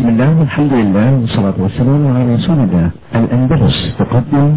بسم الله والحمد لله والصلاة والسلام على رسول الله الأندلس تقدم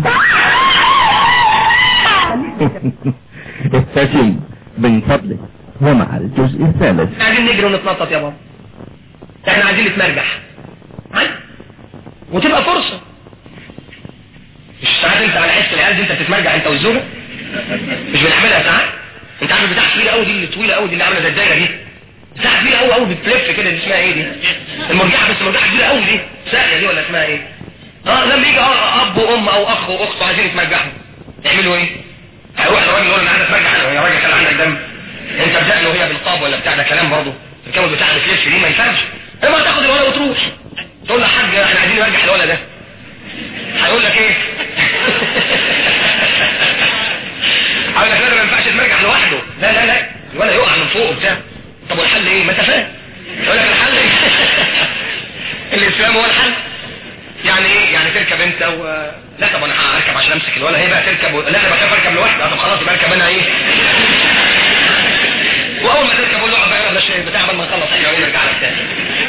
ابتسم من فضلك ومع الجزء الثالث عايزين نجري ونتنطط يا بابا احنا عايزين نتمرجح عايز وتبقى فرصة مش ساعات انت على حس العيال دي انت بتتمرجح انت والزوجة مش بنعملها ساعات انت عارف البتاعة طويلة قوي دي اللي طويلة قوي دي اللي عاملة زي الدايرة دي بتاعة كبيرة قوي قوي بتلف كده دي اسمها ايه دي المرجحة بس المرجحة كبيرة قوي دي ساقية دي ولا اسمها ايه اه لما يجي اه اب وام او اخ واخت عايزين يتمرجحوا يعملوا ايه هيروح الراجل يقول انا عايز اتمرجح انا يا راجل كان عندك دم انت بدأنا وهي بالقاب ولا بتاع ده كلام برضه الكامل بتاع بتلف دي ما ينفعش اما تاخد الولد وتروح تقول له حاج احنا عايزين نرجح الولد ده هيقول لك ايه هيقول لك لا ده ما ينفعش تمرجح لوحده لا لا لا الولد يقع من فوق وبتاع طب والحل ايه ما انت فاهم يقول لك الحل ايه الاسلام هو الحل يعني ايه يعني تركب انت و... لا طب انا هركب عشان امسك الولد هي بقى تركب و... لا انا بخاف اركب لوحدي طب خلاص يبقى اركب انا ايه واول ما تركب اقول له اقعد بقى ولا بتاع قبل ما نخلص احنا ونرجع لك تاني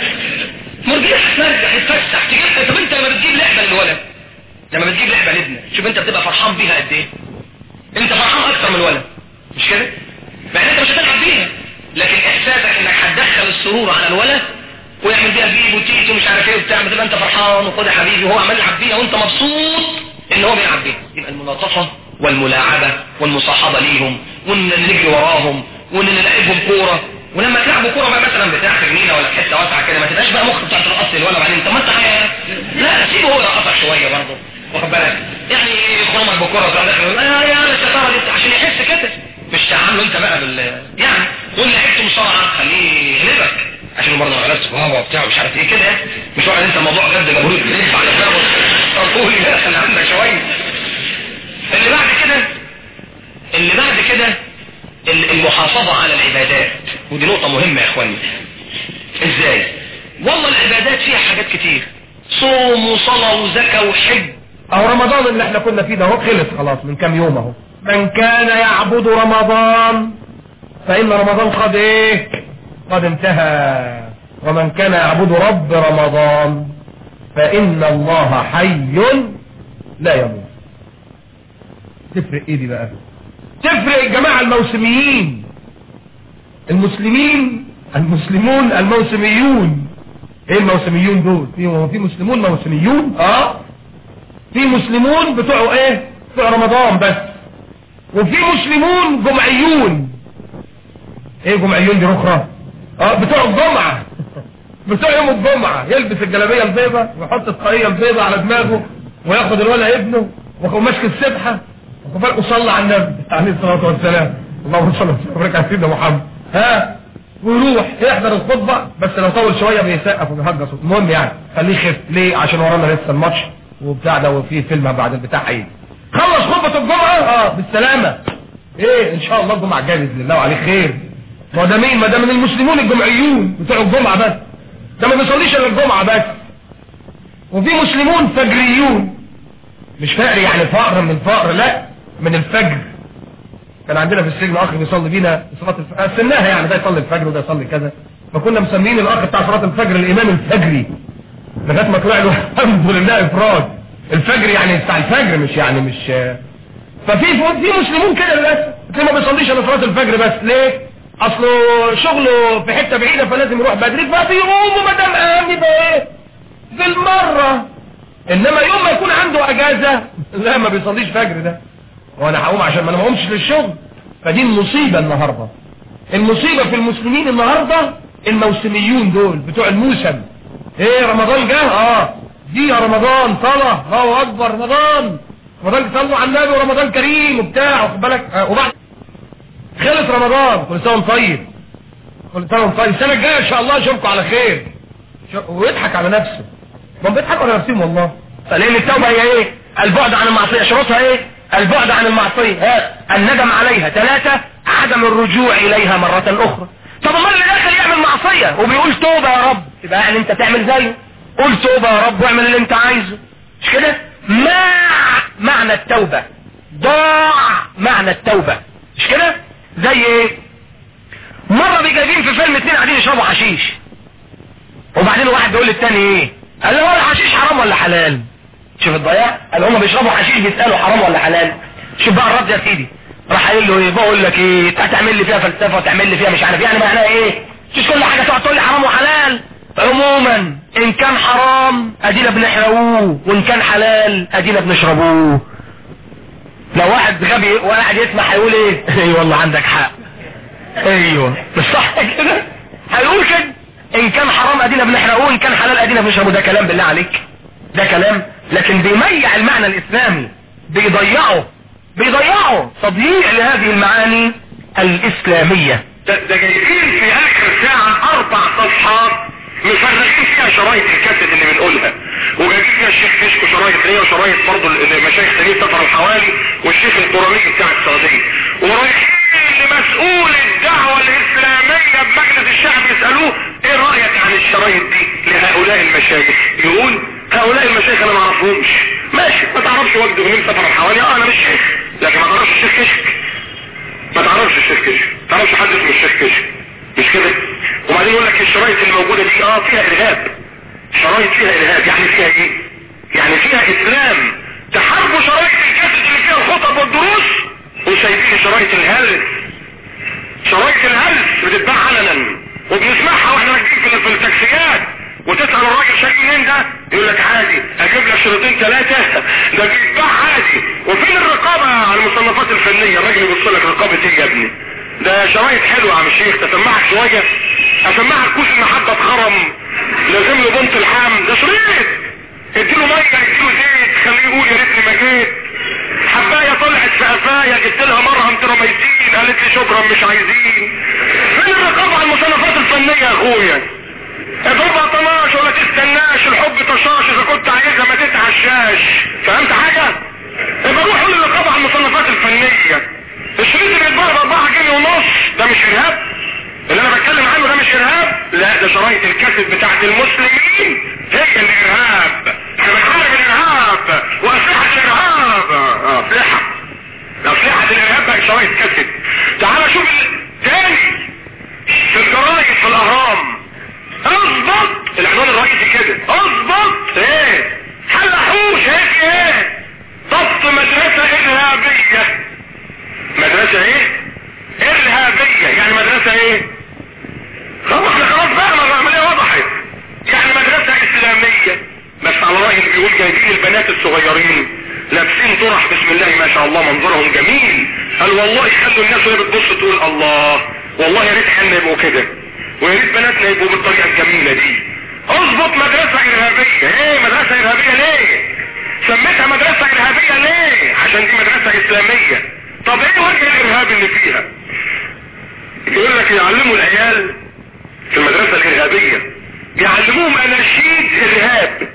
مرجيح ترجع تتفسح تجيب طب انت لما بتجيب لعبه للولد لما بتجيب لعبه لابنك شوف انت بتبقى فرحان بيها قد ايه انت فرحان اكتر من الولد مش كده مع ان انت مش هتلعب بيها لكن احساسك انك هتدخل السرور على الولد ويعمل بيها بيب وتيت ومش عارف ايه وبتاع بتبقى انت فرحان وخد يا حبيبي وهو عمال يلعب بيها وانت مبسوط ان هو بيلعب بيها يبقى الملاطفه والملاعبه والمصاحبه ليهم وان نجري وراهم وان نلعبهم كوره ولما تلعبوا كوره بقى مثلا بتاع في جنينه ولا في حته واسعه كده ما تبقاش بقى مخ بتاع ترقص الولد وبعدين طب ما انت حاجه لا سيبه هو يرقصك شويه برضه واخد بالك يعني يخرمك بكوره وتروح داخل آه يا الشطاره دي عشان يحس كده مش تعامله انت بقى بال يعني تقول لعبته مصارعه خليه يغلبك عشان برضه ما غلبتش بابا وبتاع مش عارف ايه كده مش واحد انت الموضوع جد جمهوري بتلف على دماغه طب قول يا خلي عندك شويه اللي بعد كده اللي بعد كده المحافظة على العبادات ودي نقطة مهمة يا اخواني ازاي والله العبادات فيها حاجات كتير صوم وصلاة وزكاة وحج اهو رمضان اللي احنا كنا فيه ده اهو خلص خلاص من كام يوم اهو من كان يعبد رمضان فإن رمضان قد ايه قد انتهى ومن كان يعبد رب رمضان فإن الله حي لا يموت تفرق ايه دي بقى تفرق الجماعة الموسميين المسلمين المسلمون الموسميون ايه الموسميون دول في في مسلمون موسميون اه في مسلمون بتوع ايه بتوع رمضان بس وفي مسلمون جمعيون ايه جمعيون دي اخرى اه بتوع الجمعة بتوع يوم الجمعة يلبس الجلابية البيضاء ويحط الطاقية البيضاء على دماغه وياخد الولد ابنه وماسك السبحة وصلى على النبي عليه الصلاة والسلام اللهم صل وسلم على سيدنا محمد ها ويروح يحضر الخطبة بس لو طول شوية بيسقف وبيهجص المهم يعني خليه يخف ليه عشان ورانا لسه الماتش وبتاع ده وفي فيلم بعد البتاع هيجي خلص خطبة الجمعة اه بالسلامة ايه ان شاء الله الجمعة جاي باذن الله وعليه خير ما ده مين ما ده من المسلمون الجمعيون بتوع الجمعة بس ده ما بيصليش الا الجمعة بس وفي مسلمون فجريون مش فقر يعني فقر من الفقر لا من الفجر كان عندنا في السجن اخ بيصلي بينا صلاه الفجر سناها يعني ده يصلي الفجر وده يصلي كذا فكنا مسميين الاخ بتاع صلاه الفجر الامام الفجري لغايه ما طلع له الحمد لله افراد الفجر يعني بتاع الفجر مش يعني مش ففي في مسلمون كده للاسف تلاقيه ما بيصليش الا صلاه الفجر بس ليه اصله شغله في حته بعيده فلازم يروح بدري فبيقوم وما دام قام يبقى ايه بالمره انما يوم ما يكون عنده اجازه لا ما بيصليش فجر ده وانا هقوم عشان ما انا ما اقومش للشغل فدي المصيبة النهاردة المصيبة في المسلمين النهاردة الموسميون دول بتوع الموسم ايه رمضان جه اه دي يا رمضان صلاة الله اكبر رمضان رمضان صلوا على النبي ورمضان كريم وبتاع واخد بالك آه وبعد خلص رمضان كل سنه وانت طيب كل سنه وانت طيب السنه الجايه ان شاء الله اشوفكم على خير ويضحك على نفسه ما بيضحكوا على نفسهم والله لان التوبه هي ايه البعد عن المعصيه شروطها ايه البعد عن المعصية الندم عليها ثلاثة عدم الرجوع إليها مرة أخرى طب امال اللي داخل يعمل معصية وبيقول توبة يا رب يبقى يعني انت تعمل زيه قول توبة يا رب واعمل اللي انت عايزه مش كده ما معنى التوبة ضاع معنى التوبة مش كده زي ايه مرة بيجايبين في فيلم اتنين قاعدين يشربوا حشيش وبعدين واحد بيقول للتاني ايه قال له هو الحشيش حرام ولا حلال شوف الضياع قال هم بيشربوا حشيش بيسالوا حرام ولا حلال شوف بقى الرد يا سيدي راح قايل له ايه بقول لك ايه انت هتعمل لي فيها فلسفه وتعمل لي فيها مش عارف يعني معناها ايه مش كل حاجه تقعد تقول لي حرام وحلال عموما ان كان حرام ادينا بنحرقوه وان كان حلال ادينا بنشربوه لو واحد غبي وقاعد يسمع هيقول ايه اي والله عندك حق ايوه مش صح كده هيقول كده ان كان حرام ادينا بنحرقوه ان كان حلال ادينا بنشربه ده كلام بالله عليك ده كلام لكن بيميع المعنى الاسلامي بيضيعه بيضيعه تضييع لهذه المعاني الاسلامية ده, ده جايبين في اخر ساعة اربع صفحات مفرغين فيها شرايط الكاسيت اللي بنقولها وجايبين فيها الشيخ كشكو شرايط ليا وشرايط برضه المشايخ تانيين سفر الحوالي والشيخ القرامي بتاع السعودية ورايحين لمسؤول الدعوة الاسلامية بمجلس الشعب يسألوه ايه رأيك عن الشرايط دي لهؤلاء المشايخ يقول هؤلاء المشايخ انا ما اعرفهمش ماشي ما تعرفش وجد مين سفر الحوالي اه انا مش شيخ لكن ما تعرفش الشيخ كشك ما تعرفش الشيخ كشك ما تعرفش حد اسمه الشيخ كشك مش كده وبعدين يقول لك الشرايط الموجودة دي اه فيها ارهاب شرايط فيها ارهاب يعني فيها ايه يعني فيها اسلام تحاربوا شرايط الكاسيت اللي فيها الخطب والدروس وسايبين شرايط الهلس شرايط الهلس بتتباع علنا وبنسمعها واحنا راكبين في في التاكسيات وتسأل الراجل شايف منين ده يقول لك عادي اجيب لك شريطين ثلاثة ده بيتباع عادي وفين الرقابة على المصنفات الفنية الراجل يبص لك رقابة ايه يا ابني ده شرايط حلوة يا عم الشيخ تسمعك شوية اسمعك كوس المحبة اتخرم لازم له بنت الحام ده شريط اديله مية اديله زيت خليه يقول يا ريتني ما جيت حباية طلعت في قفايا جبت لها مرهم ترميتين قالت لي شكرا مش عايزين فين الرقابة على المصنفات الفنية يا اخويا الربع طناش ولا تستناش الحب طشاش اذا كنت عايزها ما تتعشاش فهمت حاجة يبقى روح قول للرقابة على المصنفات الفنية الشريط اللي بيتباع باربعة جنيه ونص ده مش ارهاب اللي انا بتكلم عنه ده مش ارهاب لا ده شرايط الكاسيت بتاعت المسلمين هي الارهاب احنا بنحارب الارهاب واسلحة الارهاب اه اسلحة اسلحة الارهاب بقى شرايط كاسيت تعال شوف تاني في الجرايد في الاهرام اظبط العنوان الرئيسي كده اظبط ايه حلحوش هيك ايه ضبط مدرسة ارهابية مدرسة ايه ارهابية يعني مدرسة ايه خلاص احنا خلاص بقى ما العملية وضحت يعني مدرسة اسلامية بس على رأي اللي بيقول جايبين البنات الصغيرين لابسين طرح بسم الله ما شاء الله منظرهم جميل قال والله يخلوا الناس وهي بتبص تقول الله والله يا ريت احنا يبقوا كده ويا ريت بناتنا يبقوا بالطريقة الجميلة دي اظبط مدرسة ارهابية ايه مدرسة ارهابية ليه سميتها مدرسة ارهابية ليه عشان دي مدرسة اسلامية طب ايه وجه الارهاب اللي فيها يقول لك يعلموا العيال في المدرسة الارهابية يعلموهم اناشيد ارهاب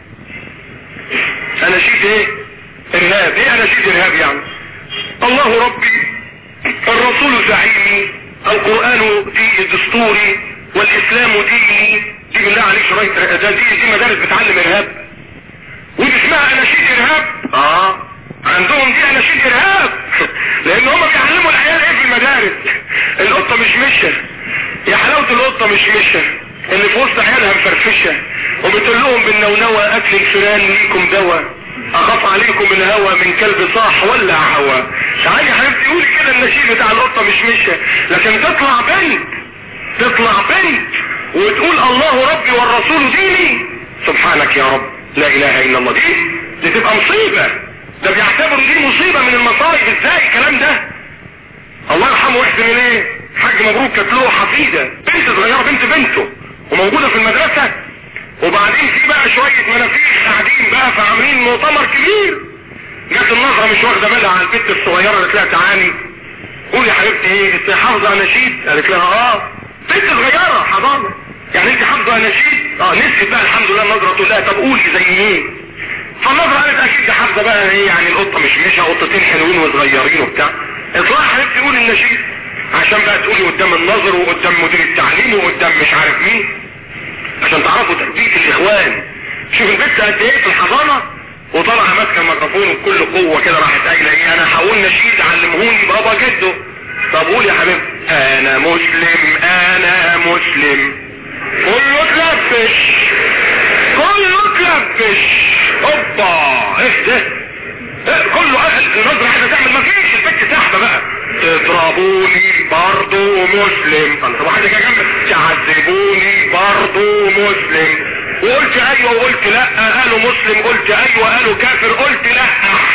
اناشيد ايه ارهاب ايه اناشيد ارهاب يعني الله ربي الرسول زعيمي القرآن دي دستوري والاسلام ديني دي بالله عليك شرايط ده دي دي مدارس بتعلم ارهاب ودي اسمها اناشيد ارهاب اه عندهم دي اناشيد ارهاب لان هم بيعلموا العيال ايه في المدارس القطة مش مشة يا حلاوة القطة مش مشة اللي في وسط عيالها مفرفشة وبتقول لهم بالنونوة اكل الفيران ليكم دواء اخاف عليكم الهوى من كلب صاح ولا هوى تعالي يا حبيبتي قولي كده النشيد بتاع القطة مش مشة لكن تطلع بنت تطلع بنت وتقول الله ربي والرسول ديني سبحانك يا رب لا اله الا الله دي دي تبقى مصيبة ده بيعتبروا دي مصيبة من المصايب ازاي الكلام ده الله يرحمه ويحسن اليه حاج مبروك كانت له حفيدة بنت صغيرة بنت بنته وموجودة في المدرسة وبعدين في بقى شوية منافيخ قاعدين بقى فعاملين مؤتمر كبير جت النظرة مش واخدة بالها على البنت الصغيرة قالت لها تعالي قولي يا حبيبتي ايه انت حافظة اناشيد قالت لها اه بنت صغيرة حضانة يعني انت حافظة اناشيد اه نسيت بقى الحمد لله النظرة تقول لها طب قولي زي ايه فالنظرة قالت اكيد ده حافظة بقى ايه يعني القطة مش مشى قطتين حلوين وصغيرين وبتاع اطلعي يا حبيبتي قولي النشيد عشان بقى تقولي قدام النظر وقدام مدير التعليم وقدام مش عارف مين عشان تعرفوا تربية الاخوان شوف البنت قد ايه في الحضانة وطلع ماسكه الميكروفون بكل قوة كده راحت قايله ايه انا هقول نشيد علمهوني بابا جده طب قول يا حبيبي انا مسلم انا مسلم كله اتلبش دبش هوبا ايه ده إيه كله اهل النظر عايزه تعمل مفيش البت تحت بقى تضربوني برضو مسلم طب واحد جاي جنبك تعذبوني برضو مسلم وقلت ايوه وقلت لا قالوا مسلم قلت ايوه قالوا كافر قلت لا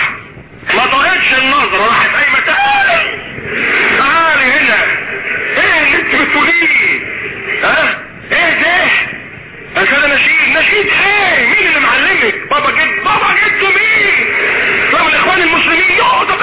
ما طريتش النظر راحت قايمه تعالي تعالي هنا ايه اللي انت بتقوليه ها ايه ده عشان نشيد نشيد ايه مين اللي معلمك بابا جد بابا جد مين طب الاخوان المسلمين يا طب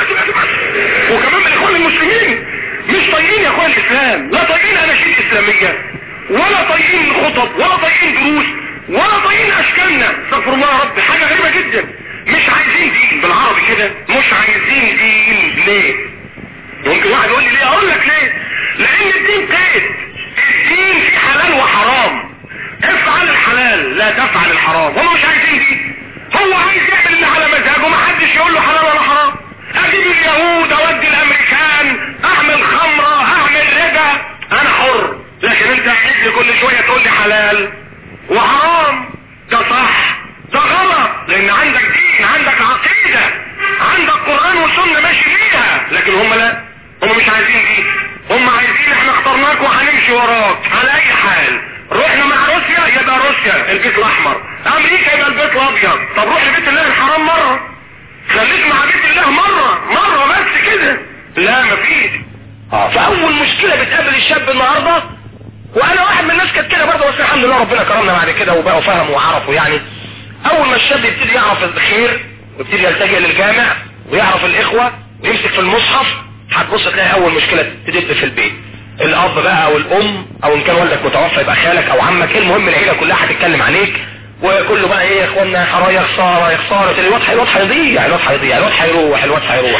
وكمان من الاخوان المسلمين مش طايقين يا اخوان الاسلام لا طايقين اناشيد اسلاميه ولا طايقين خطب ولا طايقين دروس ولا طايقين اشكالنا استغفر الله يا رب حاجه غريبه جدا مش عايزين دين بالعربي كده مش عايزين دين ليه ممكن واحد يقول لي ليه اقول لك ليه لان الدين قيد الدين فيه حلال وحرام افعل الحلال لا تفعل الحرام هم مش عايزين دي هو عايز يعمل اللي على مزاجه ما حدش يقول له حلال ولا حرام اجيب اليهود اودي الامريكان اعمل خمرة اعمل ربا انا حر لكن انت عايز لي كل شوية تقول لي حلال وحرام ده صح ده غلط لان عندك دين عندك عقيدة عندك قرآن وسنة ماشي بيها لكن هم لا هم مش عايزين دي هم عايزين احنا اخترناك وهنمشي وراك على اي حال رحنا مع روسيا يبقى روسيا البيت الاحمر امريكا يبقى البيت الابيض طب روح لبيت الله الحرام مرة خليك مع بيت الله مرة مرة بس كده لا مفيش اه فاول مشكلة بتقابل الشاب النهاردة وانا واحد من الناس كانت كده برضه بس الحمد لله ربنا كرمنا بعد كده وبقوا فهموا وعرفوا يعني اول ما الشاب يبتدي يعرف الخير ويبتدي يلتجئ للجامع ويعرف الاخوة ويمسك في المصحف هتبص تلاقي اول مشكلة تدب في البيت الاب بقى او الام او ان كان والدك متوفى يبقى خالك او عمك المهم العيله كلها هتتكلم عليك وكله بقى ايه يا اخوانا حرا يا خساره يا خساره الواد الواد هيضيع الواد هيضيع الواد هيروح الواد هيروح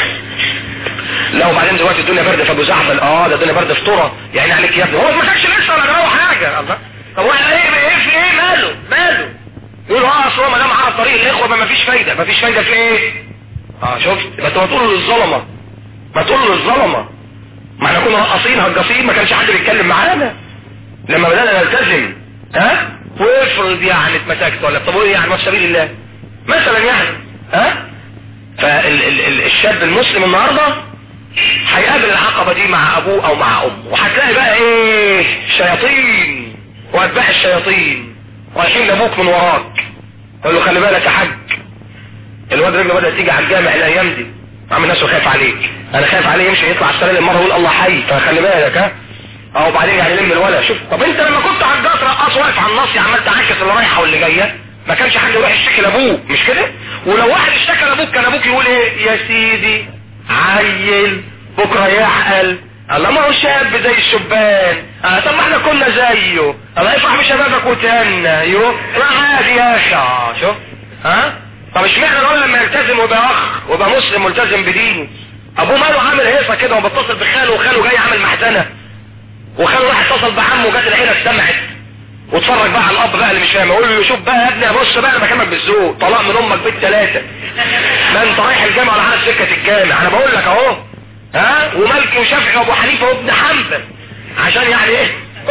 لا وبعدين دلوقتي الدنيا برد في ابو زعفل اه ده الدنيا برد في طرة يعني عليك يا ابني هو ما كانش لسه ولا جرى حاجه الله طب هو ايه ايه في ايه ماله ماله يقول اه اصل هو ما دام عرف طريق الاخوه ما فيش فايده ما فيش فايده في ايه اه شفت ما انت تقول للظلمه ما تقول للظلمه ما احنا كنا رقاصين هجاصين ما كانش حد بيتكلم معانا لما بدأنا نلتزم ها وافرض يعني اتمسكت ولا طب ايه يعني ما في سبيل الله مثلا يعني ها فالشاب المسلم النهارده هيقابل العقبة دي مع ابوه او مع امه وهتلاقي بقى ايه شياطين واتباع الشياطين رايحين لابوك من وراك قال له خلي بالك يا حاج الواد رجله بدأت تيجي على الجامع الايام دي عم الناس خايف عليك انا خايف عليه يمشي يطلع السلالم مره يقول الله حي فخلي بالك ها اه وبعدين يعني لم الولا شوف طب انت لما كنت على الجاس رقاص واقف على الناصيه عمال تعكس اللي رايحه واللي جايه ما كانش حد يروح يشتكي لابوه مش كده ولو واحد اشتكى لابوك كان ابوك يقول ايه يا سيدي عيل بكره يحقل الله ما هو شاب زي الشبان اه طب ما احنا كنا زيه الله يفرح بشبابك وتهنى يو لا عادي يا اخي اه شوف ها طب اشمعنى الراجل لما يلتزم ويبقى اخ ويبقى مسلم ملتزم بدينه ابوه ماله عامل هيصه كده وبتصل بخاله وخاله جاي عامل محزنه وخاله راح اتصل بعمه وجات العيله استمعت واتفرج بقى على الاب بقى اللي مش فاهم يقول له شوف بقى يا ابني بص بقى انا بكلمك بالذوق طلاق من امك بيت ثلاثه ما انت رايح الجامعه ولا عارف سكه الجامع انا بقول لك اهو ها ومالكي وشافعي وابو حنيفه وابن حنبل عشان يعني ايه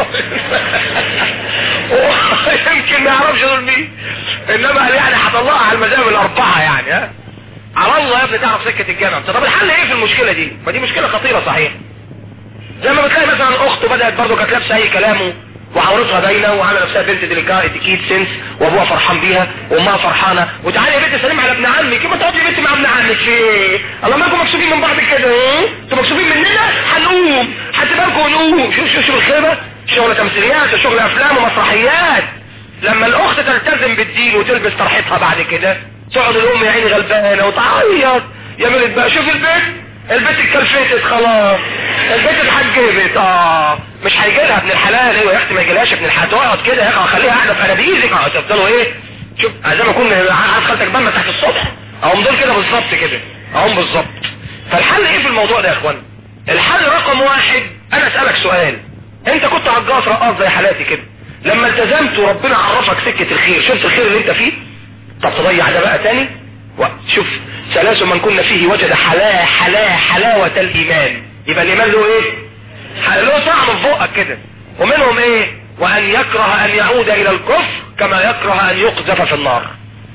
يمكن ما يعرفش دول مين انما قال يعني هطلعها على المذاهب الاربعه يعني ها على الله يا ابني تعرف سكه الجامع طب الحل ايه في المشكله دي ما دي مشكله خطيره صحيح زي ما بتلاقي مثلا اخته بدات برضه كانت لابسه اي كلام وعورتها باينه وعامله نفسها بنت ديليكا اتيكيت سنس وابوها فرحان بيها وامها فرحانه وتعالي يا بنت سلم على ابن عمك كيف تقعدي يا بنت مع ابن عمك في ايه الله مالكم مكسوفين من بعض كده ايه انتوا مكسوفين مننا هنقوم هسيبكم ونقوم شوف شوف شوف الخيبه شغل تمثيليات وشغل افلام ومسرحيات لما الاخت تلتزم بالدين وتلبس طرحتها بعد كده تقعد الام يا عيني غلبانه وتعيط يا بنت بقى شوف البيت البيت اتكلفتت خلاص البيت اتحجبت اه مش هيجي لها ابن الحلال ايوه يا اختي ما يجيلهاش ابن الحلال تقعد كده يا اخي خليها قاعده في انابيزك اه تفضلوا ايه شوف زي ما اكون عارف خالتك بنا تحت الصبح اهم دول كده بالظبط كده اهم بالظبط فالحل ايه في الموضوع ده يا اخوان الحل رقم واحد انا اسالك سؤال انت كنت عجاز رقاص زي حالاتي كده لما التزمت وربنا عرفك سكه الخير شفت الخير اللي انت فيه طب تضيع ده بقى تاني شوف ثلاث من كنا فيه وجد حلا حلا حلاوة الإيمان يبقى الإيمان له إيه له طعم في بقك كده ومنهم إيه وأن يكره أن يعود إلى الكفر كما يكره أن يقذف في النار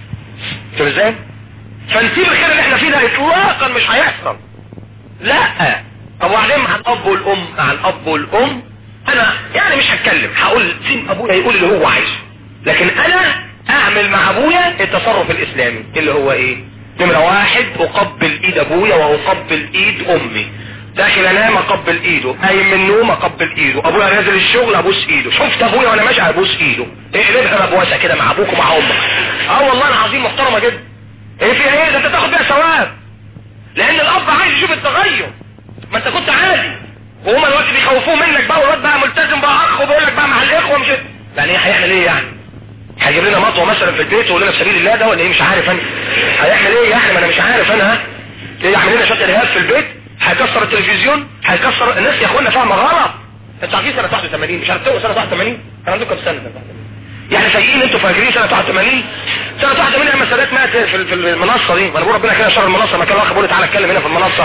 شوف ازاي فنسيب الخير اللي احنا فيه ده اطلاقا مش هيحصل لا طب وبعدين مع الاب والام مع الاب والام انا يعني مش هتكلم هقول سيب ابويا يقول اللي هو عايزه لكن انا اعمل مع ابويا التصرف الاسلامي اللي هو ايه نمرة واحد اقبل ايد ابويا واقبل ايد امي داخل انام اقبل ايده قايم من النوم اقبل ايده ابويا نازل الشغل ابوس ايده شفت ابويا وانا ماشي ابوس ايده اقلبها مبوسه كده مع ابوك ومع امك اه والله العظيم محترمه جدا ايه فيها ايه ده انت تاخد بيها ثواب لان الاب عايز يشوف التغير ما انت كنت عادي وهما دلوقتي بيخوفوه منك بقى والواد بقى ملتزم بقى اخ وبيقول لك بقى مع الاخوه مش يعني ايه هيعمل ايه يعني هيجيب لنا مطوه مثلا في البيت ويقول لنا في سبيل الله ده ولا ايه مش عارف انا هيعمل ايه يعني ما انا مش عارف انا ها ايه يعمل لنا شويه ارهاب في البيت هيكسر التلفزيون هيكسر الناس يا اخوانا فاهمه غلط انتوا عارفين سنه 81 مش عارف سنه 81 كان عندكم كام سنه يعني سايقين انتوا فاكرين سنه 81 سنه 81 لما السادات مات في في المنصه دي ما انا بقول ربنا كده شر المنصه ما كان الاخ بيقول تعالى اتكلم هنا في المنصه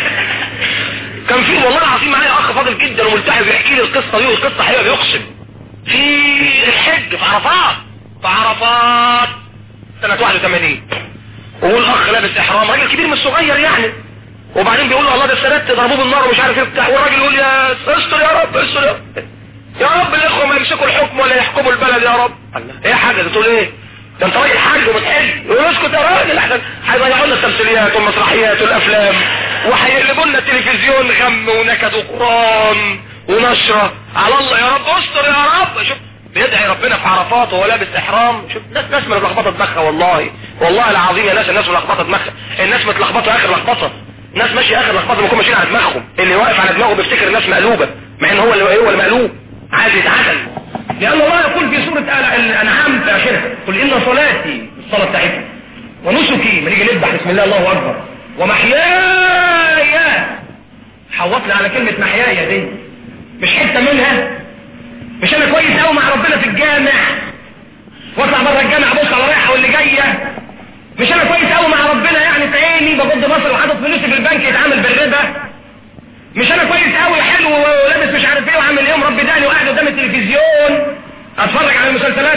كان في والله العظيم معايا اخ فاضل جدا وملتحي بيحكي لي القصه دي والقصه حلوه بيقسم في الحج في عرفات في عرفات سنه 81 والاخ لابس احرام راجل كبير مش صغير يعني وبعدين بيقول له الله ده السادات ضربوه بالنار ومش عارف ايه بتاع والراجل يقول يا استر يا رب استر يا رب يا رب الاخوه ما يمسكوا الحكم ولا يحكموا البلد يا رب ايه يا حاجه بتقول ايه ده انت راجل حاج وبتحج يقول اسكت يا راجل احسن هيضيعوا لنا التمثيليات والمسرحيات والافلام وهيقلبوا لنا التلفزيون غم ونكد وقران ونشره على الله يا رب استر يا رب شوف بيدعي ربنا في عرفات وهو لابس احرام شوف ناس ناس ملخبطه دماغها والله والله العظيم يا ناس الناس ملخبطه دماغها الناس متلخبطه اخر لخبطه ناس ماشيه اخر لخبطه بيكونوا ماشيين على دماغهم اللي واقف على دماغه بيفتكر الناس مقلوبه مع ان هو اللي هو اللي مقلوب عايز يتعدل لان الله يقول في سوره الانعام في اخرها قل ان صلاتي الصلاه بتاعتنا ونسكي ما نيجي نذبح بسم الله الله اكبر ومحياي حوطنا على كلمه محياي دي مش حته منها مش انا كويس قوي مع ربنا في الجامع واطلع بره الجامع ابص على رايحه واللي جايه مش انا كويس قوي مع ربنا يعني في عيني بجد مصر وحاطط فلوسي في البنك يتعامل بالربا مش انا كويس قوي حلو ولابس مش عارف ايه وعامل ايه مربي داني وقاعد قدام التلفزيون اتفرج على المسلسلات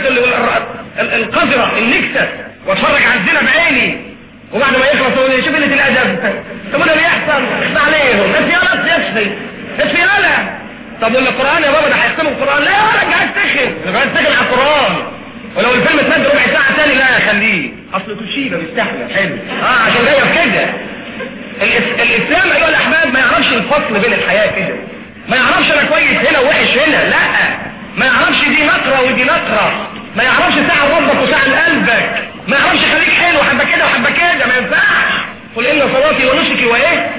القذرة النكسة واتفرج على الزنا بعيني وبعد ما يخلص يقول شوف قله الادب طب ده بيحصل اخفى عليهم بس يلا تكفي بس يلا طب والقران يا بابا ده هيختموا القران لا يا راجل عايز تخن عايز تخن على القران ولو الفيلم اتمد ربع ساعه ثاني لا خليه اصل كل شيء بيستحمل حلو اه عشان جايه كده الاسلام ايها الاحباب ما يعرفش الفصل بين الحياه كده ما يعرفش انا كويس هنا ووحش هنا لا ما يعرفش دي نقرة ودي نقرة ما يعرفش ساعة ربك وساعة قلبك ما يعرفش خليك حلو حبة كده وحبة كده ما ينفعش قل ان صلاتي ونسكي وايه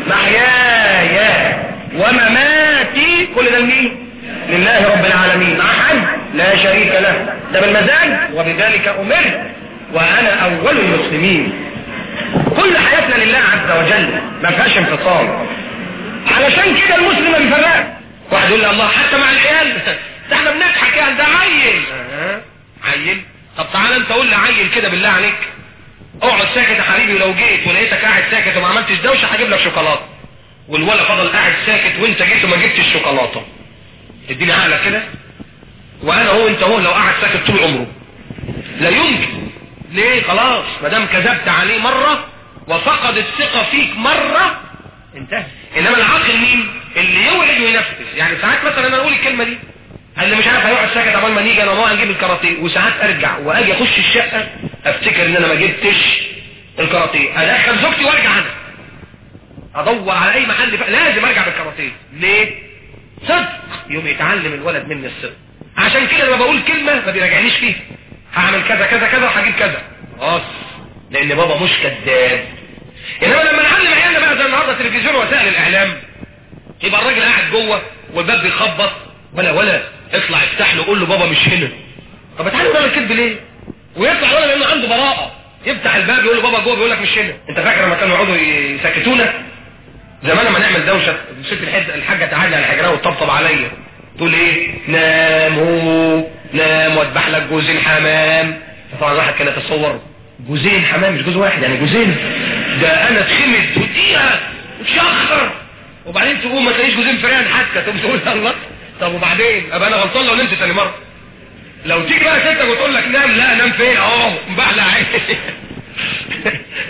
محياي ومماتي كل ده لمين لله رب العالمين مع حد لا شريك له ده بالمزاج وبذلك امرت وانا اول المسلمين كل حياتنا لله عز وجل ما فيهاش انفصال علشان كده المسلم ما بيفرقش واحد يقول لي الله حتى مع العيال ده احنا بنضحك يعني ده عيل أه. عيل طب تعالى انت قول لي عيل كده بالله عليك اقعد ساكت يا حبيبي ولو جيت ولقيتك قاعد ساكت وما عملتش دوشه هجيب لك شوكولاته والولد فضل قاعد ساكت وانت جيت وما جبتش الشوكولاته اديني عقلك كده وانا هو انت هو لو قاعد ساكت طول عمره لا يمكن ليه خلاص ما دام كذبت عليه مره وفقد الثقه فيك مره انتهى انما العاقل مين اللي يولد وينفذ يعني ساعات مثلا انا اقول الكلمه دي اللي مش عارف هيقعد ساكت عقبال ما نيجي انا ما نجيب الكاراتيه وساعات ارجع واجي اخش الشقه افتكر ان انا ما جبتش الكاراتيه ادخل زوجتي وارجع انا ادور على اي محل بقى لازم ارجع بالكاراتيه ليه صدق يوم يتعلم الولد مني الصدق عشان كده لما بقول كلمه ما بيراجعنيش فيها هعمل كذا كذا كذا وهجيب كذا خلاص لان بابا مش كذاب انما لما نعلم عيالنا بقى زي النهارده تلفزيون وسائل الاعلام يبقى الراجل قاعد جوه والباب بيخبط ولا ولا اطلع افتح له قول له بابا مش هنا طب اتعلم بقى الكذب ليه ويطلع ولا لانه عنده براءه يفتح الباب يقول له بابا جوه بيقول لك مش هنا انت فاكر لما كانوا يقعدوا يسكتونا زمان لما نعمل دوشه ست الحج الحاجه تعدي على حجرها وتطبطب عليا تقول ايه نام هو نام واذبح لك جوزين حمام طبعا الواحد كان يتصور جوزين حمام مش جوز واحد يعني جوزين ده انا اتخمد وديها وتشخر وبعدين تقوم ما تلاقيش جوزين فريان حتى تقوم تقول الله طب وبعدين ابقى انا غلطان لو نمت تاني مره لو تيجي بقى ستك وتقول لك نام لا نام فين اهو مبحلى عيني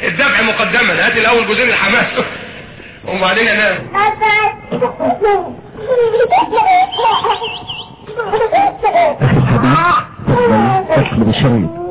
الدفع مقدما هات الاول جزئين الحماس وبعدين انام أخي الحبيب تفضل تفضل الشريط